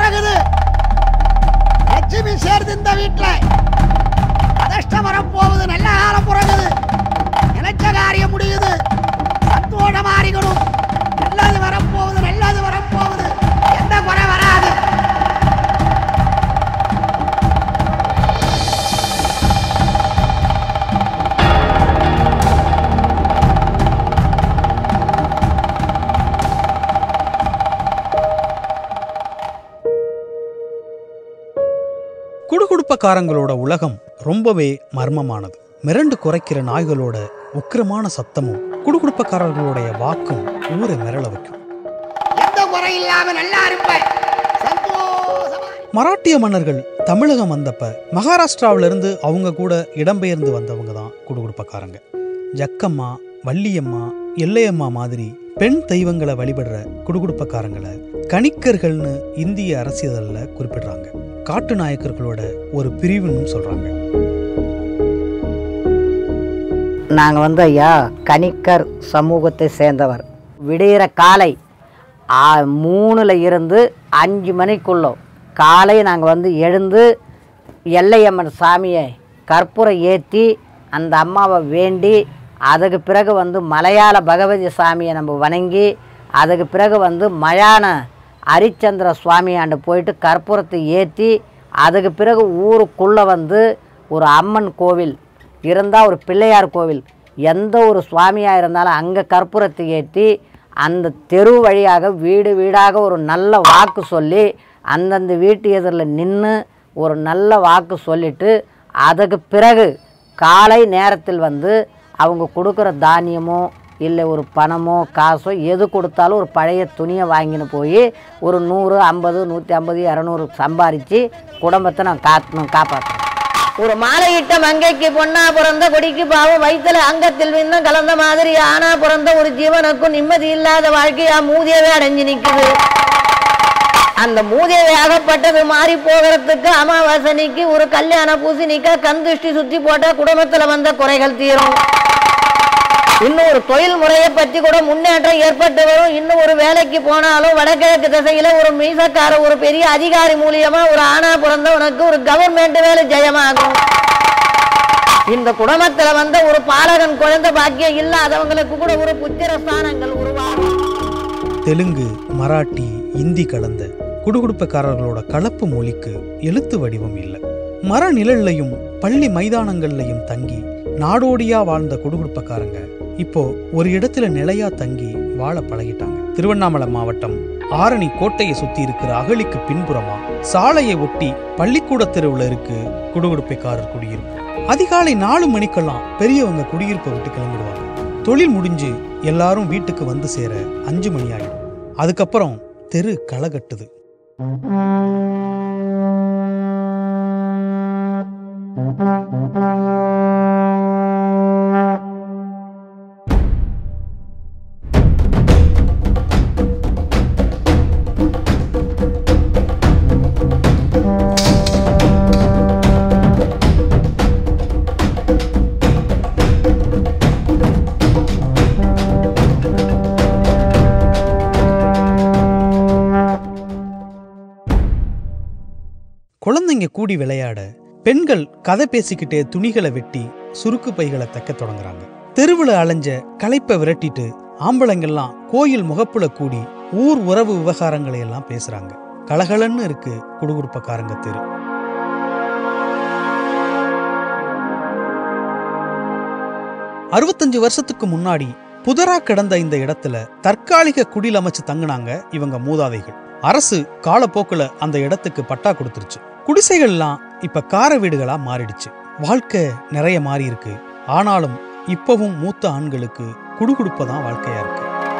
பிறகுது லட்சுமி சேர்ந்து இந்த வீட்டுல அதிர்ஷ்டம் வரப்போகுது நல்ல காலம் பிறகுது நினைச்ச காரியம் முடியுது சந்தோஷமா இருக்கணும் நல்லது வரப்போகுது நல்லது வரப்போகுது எந்த குறை வராது குடுகுடுப்பக்காரங்களோட உலகம் ரொம்பவே மர்மமானது மிரண்டு குறைக்கிற நாய்களோட உக்கிரமான சத்தமும் குடுகுடுப்பக்காரர்களுடைய வாக்கும் ஊரை மிரள வைக்கும் எந்த குறை இல்லாம நல்லா இருப்பேன் சந்தோஷமா மராட்டிய மன்னர்கள் தமிழகம் வந்தப்ப மகாராஷ்டிராவுல இருந்து அவங்க கூட இடம்பெயர்ந்து வந்தவங்க தான் குடுகுடுப்பக்காரங்க ஜக்கம்மா வள்ளியம்மா எல்லையம்மா மாதிரி பெண் தெய்வங்களை வழிபடுற குடுகுடுப்பக்காரங்களை கணிக்கர்கள்னு இந்திய அரசியல்ல குறிப்பிடுறாங்க காட்டு நாயக்கர்களோட ஒரு பிரிவுன்னு சொல்றாங்க நாங்கள் வந்து ஐயா கணிக்கர் சமூகத்தை சேர்ந்தவர் விடிகிற காலை ஆ- மூணுல இருந்து அஞ்சு மணிக்குள்ளோ காலை நாங்கள் வந்து எழுந்து எல்லையம்மன் சாமியை கற்பூரம் ஏற்றி அந்த அம்மாவை வேண்டி அதுக்கு பிறகு வந்து மலையாள பகவதி சாமியை நம்ம வணங்கி அதுக்கு பிறகு வந்து மயான ஹரிச்சந்திர சுவாமியாண்டு போயிட்டு கற்பூரத்தை ஏற்றி அதுக்கு பிறகு ஊருக்குள்ளே வந்து ஒரு அம்மன் கோவில் இருந்தால் ஒரு பிள்ளையார் கோவில் எந்த ஒரு சுவாமியாக இருந்தாலும் அங்கே கற்பூரத்தை ஏற்றி அந்த தெரு வழியாக வீடு வீடாக ஒரு நல்ல வாக்கு சொல்லி அந்தந்த வீட்டு எதிரில் நின்று ஒரு நல்ல வாக்கு சொல்லிட்டு அதுக்கு பிறகு காலை நேரத்தில் வந்து அவங்க கொடுக்குற தானியமோ இல்லை ஒரு பணமோ காசோ எது கொடுத்தாலும் ஒரு பழைய துணியை வாங்கின்னு போய் ஒரு நூறு ஐம்பது நூற்றி ஐம்பது இரநூறு சம்பாரித்து குடும்பத்தை நான் காக்கணும் காப்பாற்றணும் ஒரு மாலையிட்ட மங்கைக்கு பொண்ணா பிறந்த கொடிக்கு பாவம் வயிற்றுல அங்கத்தில் விந்தம் கலந்த மாதிரி ஆனா பிறந்த ஒரு ஜீவனுக்கும் நிம்மதி இல்லாத வாழ்க்கையா மூதியவே அடைஞ்சு நிக்குது அந்த மூதியவை அகப்பட்டது மாறி போகிறதுக்கு அமாவாசனைக்கு ஒரு கல்யாண பூசணிக்கா கந்துஷ்டி சுத்தி போட்டா குடும்பத்துல வந்த குறைகள் தீரும் இன்னும் ஒரு தொழில் முறையை பற்றி கூட முன்னேற்றம் ஏற்பட்டு வரும் இன்னும் ஒரு வேலைக்கு போனாலும் வடகிழக்கு திசையில ஒரு மீசக்கார ஒரு பெரிய அதிகாரி மூலியமா ஒரு ஆணா பிறந்தவனுக்கு ஒரு கவர்மெண்ட் வேலை ஜெயமாகும் இந்த குடும்பத்துல வந்த ஒரு பாலகன் குழந்தை பாக்கியம் இல்லாதவங்களுக்கு கூட ஒரு புத்திர ஸ்தானங்கள் உருவாகும் தெலுங்கு மராட்டி இந்தி கலந்த குடுகுடுப்பக்காரர்களோட கலப்பு மொழிக்கு எழுத்து வடிவம் இல்லை மர நிழல்லையும் பள்ளி மைதானங்கள்லையும் தங்கி நாடோடியா வாழ்ந்த குடுகுடுப்பக்காரங்க இப்போ ஒரு இடத்துல நிலையா தங்கி வாழ பழகிட்டாங்க திருவண்ணாமலை மாவட்டம் ஆரணி கோட்டையை சுத்தி இருக்கிற அகழிக்கு பின்புறமா சாலையை ஒட்டி பள்ளிக்கூட தெருவுல இருக்கு குடுகுடுப்பைக்காரர் குடியிருப்பு அதிகாலை நாலு மணிக்கெல்லாம் பெரியவங்க குடியிருப்பை விட்டு கிளம்பிடுவாங்க தொழில் முடிஞ்சு எல்லாரும் வீட்டுக்கு வந்து சேர அஞ்சு மணி ஆயிடும் அதுக்கப்புறம் தெரு களை கட்டுது குழந்தைங்க கூடி விளையாட பெண்கள் கதை பேசிக்கிட்டே துணிகளை வெட்டி சுருக்கு பைகளை தைக்க தொடங்குறாங்க தெருவுல அலைஞ்ச களைப்பை விரட்டிட்டு ஆம்பளைங்கெல்லாம் கோயில் முகப்புல கூடி ஊர் உறவு விவகாரங்களை எல்லாம் பேசுறாங்க கலகலன்னு இருக்கு குடுகுடுப்பக்காரங்க தெரு அறுபத்தஞ்சு வருஷத்துக்கு முன்னாடி புதரா கிடந்த இந்த இடத்துல தற்காலிக குடில் அமைச்சு தங்குனாங்க இவங்க மூதாதைகள் அரசு காலப்போக்குல அந்த இடத்துக்கு பட்டா கொடுத்துருச்சு குடிசைகள்லாம் இப்ப கார வீடுகளா மாறிடுச்சு வாழ்க்கை நிறைய மாறி இருக்கு ஆனாலும் இப்பவும் மூத்த ஆண்களுக்கு குடுகுடுப்பதான் வாழ்க்கையா இருக்கு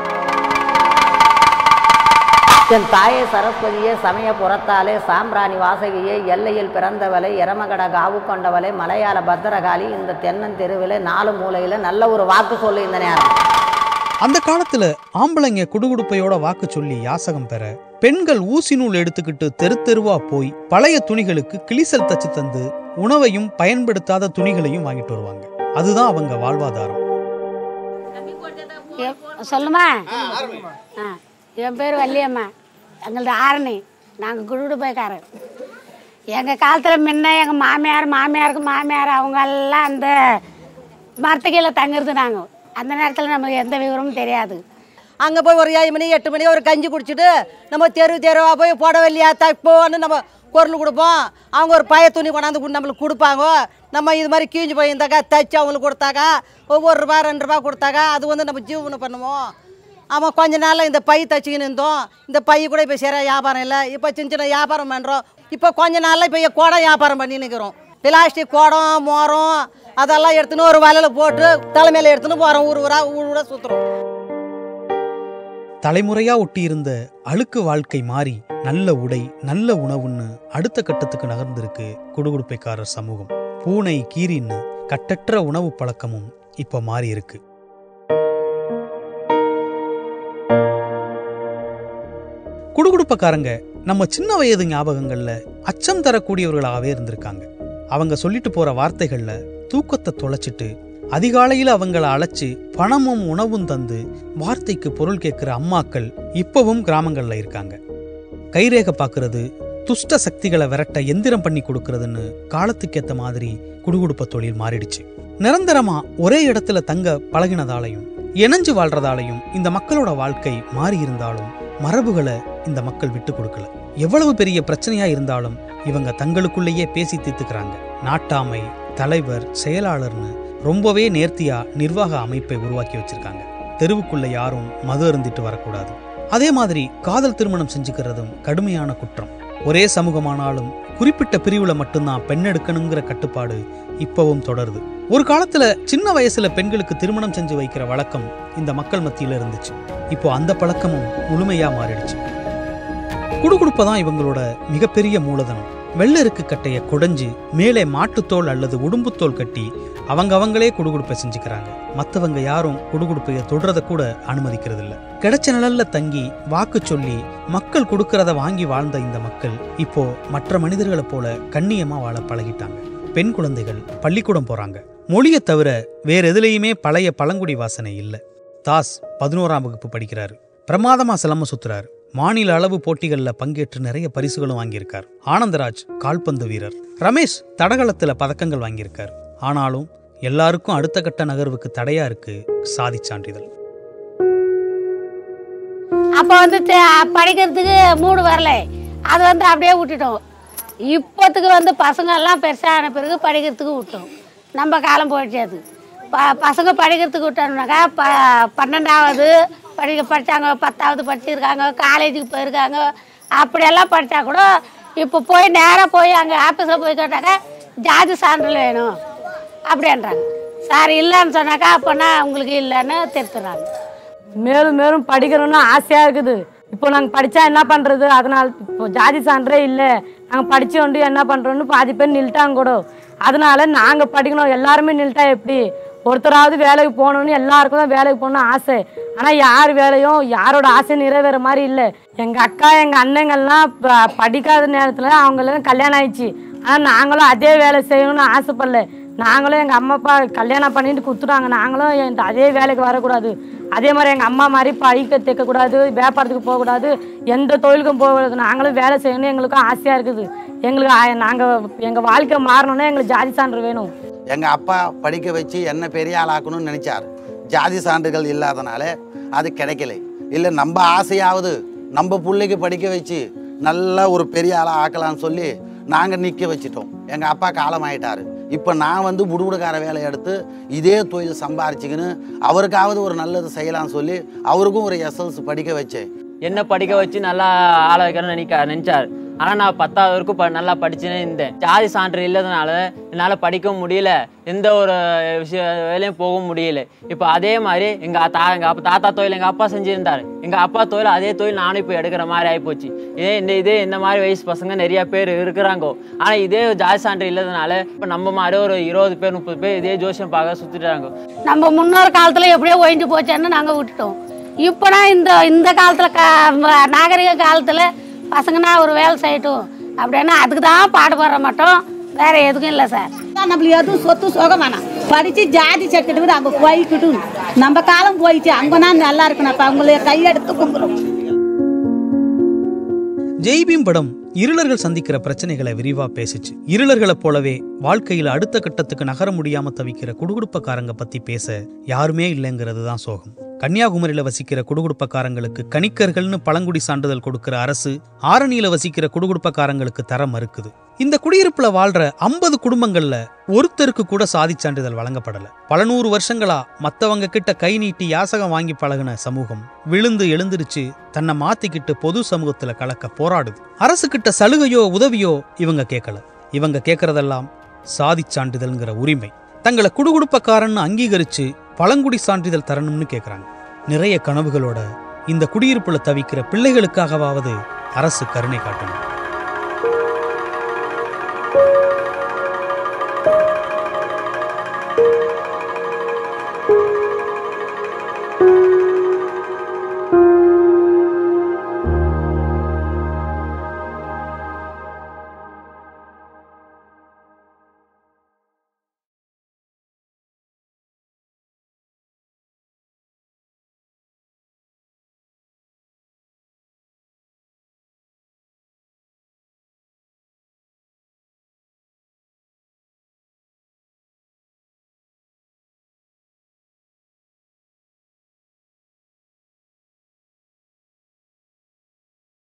என் தாயே சரஸ்வதியே சமய புறத்தாலே சாம்பிராணி வாசகியே எல்லையில் பிறந்தவளை எரமகட காவு கொண்டவளை மலையாள பத்திரகாளி இந்த தென்னந்தெருவில் நாலு மூலையில் நல்ல ஒரு வாக்கு சொல்லு இந்த நேரம் அந்த காலத்துல ஆம்பளைங்க குடுகுடுப்பையோட வாக்கு சொல்லி யாசகம் பெற பெண்கள் ஊசி நூல் எடுத்துக்கிட்டு தெரு தெருவா போய் பழைய துணிகளுக்கு கிளிசல் தச்சு தந்து உணவையும் பயன்படுத்தாத துணிகளையும் வாங்கிட்டு வருவாங்க அதுதான் அவங்க வாழ்வாதாரம் எ- சொல்லுமா ஆ என் பேர் வள்ளியம்மா எங்களது ஆரணி நாங்கள் குடுகுடுப்பைக்காரர் எங்கள் காலத்தில் முன்ன எங்கள் மாமியார் மாமியாருக்கு மாமியார் அவங்க எல்லாம் அந்த மரத்துக்கீழே தங்குறது நாங்கள் அந்த நேரத்தில் நமக்கு எந்த விவரமும் தெரியாது அங்கே போய் ஒரு ஏழு மணி எட்டு மணி ஒரு கஞ்சி குடிச்சிட்டு நம்ம தெரு தெருவாக போய் புடவல்லையா தைப்போன்னு நம்ம பொருள் கொடுப்போம் அவங்க ஒரு பய துணி கொண்டாந்து கொண்டு நம்மளுக்கு கொடுப்பாங்க நம்ம இது மாதிரி கீஞ்சு போயிருந்தாக்கா தைச்சு அவங்களுக்கு கொடுத்தாக்கா ஒவ்வொரு ரூபா ரெண்டு ரூபா கொடுத்தாக்கா அது வந்து நம்ம ஜீவனம் பண்ணுவோம் ஆமாம் கொஞ்ச நாளில் இந்த பை தச்சுக்கின்னு இருந்தோம் இந்த பை கூட இப்போ சரியாக வியாபாரம் இல்லை இப்போ சின்ன சின்ன வியாபாரம் பண்ணுறோம் இப்போ கொஞ்ச நாளில் இப்போ குடம் வியாபாரம் பண்ணி நிற்கிறோம் பிளாஸ்டிக் குடம் மோரம் அதெல்லாம் எடுத்துன்னு ஒரு வலையில் போட்டு தலைமையில் எடுத்துன்னு போகிறோம் ஊர் ஊரா ஊர் ஊரா சுற்றுறோம் தலைமுறையா ஒட்டியிருந்த அழுக்கு வாழ்க்கை மாறி நல்ல உடை நல்ல உணவுன்னு அடுத்த கட்டத்துக்கு நகர்ந்திருக்கு குடுகுடுப்பைக்காரர் சமூகம் பூனை கீரின்னு கட்டற்ற உணவு பழக்கமும் இப்ப மாறி இருக்கு குடுகுடுப்பக்காரங்க நம்ம சின்ன வயது ஞாபகங்கள்ல அச்சம் தரக்கூடியவர்களாகவே இருந்திருக்காங்க அவங்க சொல்லிட்டு போற வார்த்தைகள்ல தூக்கத்தை தொலைச்சிட்டு அதிகாலையில அவங்கள அழைச்சு பணமும் உணவும் தந்து வார்த்தைக்கு பொருள் கேட்கிற அம்மாக்கள் இப்பவும் கிராமங்கள்ல இருக்காங்க கைரேகை பார்க்கறது துஷ்ட சக்திகளை விரட்ட எந்திரம் பண்ணி கொடுக்கறதுன்னு காலத்துக்கேத்த மாதிரி குடுகுடுப்ப தொழில் மாறிடுச்சு நிரந்தரமா ஒரே இடத்துல தங்க பழகினதாலையும் இணைஞ்சு வாழ்றதாலையும் இந்த மக்களோட வாழ்க்கை மாறி இருந்தாலும் மரபுகளை இந்த மக்கள் விட்டு கொடுக்கல எவ்வளவு பெரிய பிரச்சனையா இருந்தாலும் இவங்க தங்களுக்குள்ளேயே பேசி தீர்த்துக்கிறாங்க நாட்டாமை தலைவர் செயலாளர்னு ரொம்பவே நேர்த்தியா நிர்வாக அமைப்பை உருவாக்கி வச்சிருக்காங்க தெருவுக்குள்ள யாரும் மது அருந்திட்டு வரக்கூடாது அதே மாதிரி காதல் திருமணம் செஞ்சுக்கிறதும் கடுமையான குற்றம் ஒரே சமூகமானாலும் குறிப்பிட்ட பிரிவுல மட்டும்தான் பெண் எடுக்கணுங்கிற கட்டுப்பாடு இப்பவும் தொடருது ஒரு காலத்துல சின்ன வயசுல பெண்களுக்கு திருமணம் செஞ்சு வைக்கிற வழக்கம் இந்த மக்கள் மத்தியில இருந்துச்சு இப்போ அந்த பழக்கமும் முழுமையா மாறிடுச்சு குடுகுடுப்பதான் இவங்களோட மிகப்பெரிய மூலதனம் வெள்ளருக்கு கட்டைய குடைஞ்சு மேலே மாட்டுத்தோல் அல்லது உடும்புத்தோல் கட்டி அவங்க அவங்களே குடுகுடுப்பை செஞ்சுக்கிறாங்க மத்தவங்க யாரும் குடுகுடுப்பைய தொடுறத கூட அனுமதிக்கிறது இல்ல கிடைச்ச நிழல்ல தங்கி வாக்கு சொல்லி மக்கள் கொடுக்கறத வாங்கி வாழ்ந்த இந்த மக்கள் இப்போ மற்ற மனிதர்களைப் போல கண்ணியமா வாழ பழகிட்டாங்க பெண் குழந்தைகள் பள்ளிக்கூடம் போறாங்க மொழியை தவிர வேற எதுலேயுமே பழைய பழங்குடி வாசனை இல்ல தாஸ் பதினோராம் வகுப்பு படிக்கிறாரு பிரமாதமா சிலம்ப சுத்துறாரு மாநில அளவு போட்டிகள்ல பங்கேற்று நிறைய பரிசுகளும் வாங்கியிருக்கார் ஆனந்தராஜ் கால்பந்து வீரர் ரமேஷ் தடகளத்துல பதக்கங்கள் வாங்கியிருக்கார் ஆனாலும் எல்லாருக்கும் அடுத்த கட்ட நகர்வுக்கு தடையா இருக்கு சாதி சான்றிதழ் அப்போ வந்து தெ- படிக்கிறதுக்கு மூடு வரல அது வந்து அப்படியே விட்டுட்டோம் இப்போத்துக்கு வந்து பசங்க எல்லாம் பெருசான பிறகு படிக்கிறதுக்கு விட்டோம் நம்ம காலம் போயிடுச்சு அது ப பசங்க படிக்கிறதுக்கு விட்டோம்னாக்கா ப பன்னெண்டாவது படிக்க படித்தாங்க பத்தாவது படிச்சிருக்காங்க காலேஜுக்கு போயிருக்காங்க அப்படியெல்லாம் படித்தா கூட இப்போ போய் நேராக போய் அங்கே ஆஃபீஸில் போய் கேட்டாக்கா ஜாதி சான்றிதழ் வேணும் அப்படின்றாங்க சார் இல்லைன்னு சொன்னாக்கா அப்போனா உங்களுக்கு இல்லைன்னு திருத்துறாங்க மேலும் மேலும் படிக்கணும்னு ஆசையாக இருக்குது இப்போ நாங்கள் படித்தா என்ன பண்ணுறது அதனால் இப்போ ஜாதி சான்றே இல்லை நாங்கள் படித்து வந்து என்ன பண்ணுறோன்னு பாதி பேர் நில்ட்டாங்க கூட அதனால நாங்கள் படிக்கணும் எல்லாருமே நில்ட்டா எப்படி ஒருத்தராவது வேலைக்கு போகணுன்னு எல்லாருக்கும் தான் வேலைக்கு போகணும்னு ஆசை ஆனால் யார் வேலையும் யாரோட ஆசை நிறைவேற மாதிரி இல்லை எங்கள் அக்கா எங்கள் அண்ணங்கள்லாம் ப- படிக்காத நேரத்தில் அவங்களுக்கு கல்யாணம் ஆயிடுச்சு ஆனால் நாங்களும் அதே வேலை செய்யணும்னு ஆசைப்படல நாங்களும் எங்கள் அம்மா அப்பா கல்யாணம் பண்ணிட்டு கொடுத்துட்டாங்க நாங்களும் இந்த அதே வேலைக்கு வரக்கூடாது அதே மாதிரி எங்கள் அம்மா மாதிரி படிக்க தைக்கக்கூடாது வியாபாரத்துக்கு போகக்கூடாது எந்த தொழிலுக்கும் போகக்கூடாது நாங்களும் வேலை செய்யணும் எங்களுக்கும் ஆசையாக இருக்குது எங்களுக்கு நாங்கள் எங்கள் வாழ்க்கை மாறணும்னா எங்களுக்கு ஜாதி சான்று வேணும் எங்கள் அப்பா படிக்க வச்சு என்ன பெரிய ஆளாக்கணும்னு நினச்சார் ஜாதி சான்றுகள் இல்லாதனால அது கிடைக்கல இல்லை நம்ம ஆசையாவது நம்ம பிள்ளைக்கு படிக்க வச்சு நல்ல ஒரு பெரிய ஆளாக ஆக்கலாம்னு சொல்லி நாங்கள் நிற்க வச்சிட்டோம் எங்கள் அப்பா காலமாயிட்டாரு இப்போ நான் வந்து புடுபுடுக்கார வேலையை எடுத்து இதே தொழில் சம்பாரிச்சுக்கின்னு அவருக்காவது ஒரு நல்லது செய்யலாம்னு சொல்லி அவருக்கும் ஒரு எஸ்எல்சி படிக்க வச்சேன் என்ன படிக்க வச்சு நல்லா ஆள வைக்கணும்னு நினைக்க நினைச்சார் ஆனால் நான் பத்தாவது வரைக்கும் ப நல்லா படிச்சுனே இருந்தேன் ஜாதி சான்று இல்லாதனால என்னால் படிக்கவும் முடியல எந்த ஒரு விஷய வேலையும் போகவும் முடியல இப்போ அதே மாதிரி எங்கள் தா எங்கள் அப்பா தாத்தா தொழில் எங்கள் அப்பா செஞ்சுருந்தார் எங்கள் அப்பா தொழில் அதே தொழில் நானும் இப்போ எடுக்கிற மாதிரி ஆகிப்போச்சு இதே இந்த இதே இந்த மாதிரி வயசு பசங்க நிறைய பேர் இருக்கிறாங்கோ ஆனால் இதே ஜாதி சான்று இல்லாதனால இப்போ நம்ம மாதிரி ஒரு இருபது பேர் முப்பது பேர் இதே ஜோசியம் பார்க்க சுற்றிட்டாங்க நம்ம முன்னோர் காலத்தில் எப்படியோ ஒழிஞ்சு போச்சேன்னு நாங்கள் விட்டுட்டோம் இப்போனா இந்த இந்த காலத்தில் கா ம- நாகரிக காலத்தில் பசங்கன்னா ஒரு வேலை செய்யட்டும் அப்படின்னா அதுக்கு தான் பாடுபடுற மட்டும் வேற எதுக்கும் இல்லை சார் நம்மளுக்கு எதுவும் சொத்து சுகம் வேணாம் படித்து ஜாதி சர்டிஃபிகேட் அங்கே போய்க்கிட்டும் நம்ம காலம் போயிடுச்சு அங்கேனா நல்லா இருக்கணும் அப்போ அவங்கள கையெடுத்து கும்பிடும் ஜெய்பீம் படம் இருளர்கள் சந்திக்கிற பிரச்சனைகளை விரிவா பேசிச்சு இருளர்களைப் போலவே வாழ்க்கையில அடுத்த கட்டத்துக்கு நகர முடியாம தவிக்கிற குடுகுடுப்பக்காரங்க பத்தி பேச யாருமே இல்லைங்கிறது தான் சோகம் கன்னியாகுமரியில வசிக்கிற குடுகுடுப்பக்காரங்களுக்கு கணிக்கர்கள்னு பழங்குடி சான்றிதழ் கொடுக்கிற அரசு ஆரணியில வசிக்கிற குடுகுடுப்பக்காரங்களுக்கு தர மறுக்குது இந்த குடியிருப்புல வாழ்ற ஐம்பது குடும்பங்கள்ல ஒருத்தருக்கு கூட சாதி சான்றிதழ் வழங்கப்படல பல நூறு வருஷங்களா மத்தவங்க கிட்ட கை நீட்டி யாசகம் வாங்கி பழகுன சமூகம் விழுந்து எழுந்திருச்சு தன்னை மாத்திக்கிட்டு பொது சமூகத்துல கலக்க போராடுது அரசு கிட்ட சலுகையோ உதவியோ இவங்க கேட்கல இவங்க கேட்கறதெல்லாம் சாதி சான்றிதழ்ங்கிற உரிமை தங்களை குடுகுடுப்பக்காரன்னு அங்கீகரிச்சு பழங்குடி சான்றிதழ் தரணும்னு கேக்குறாங்க நிறைய கனவுகளோட இந்த குடியிருப்புல தவிக்கிற பிள்ளைகளுக்காகவாவது அரசு கருணை காட்டணும்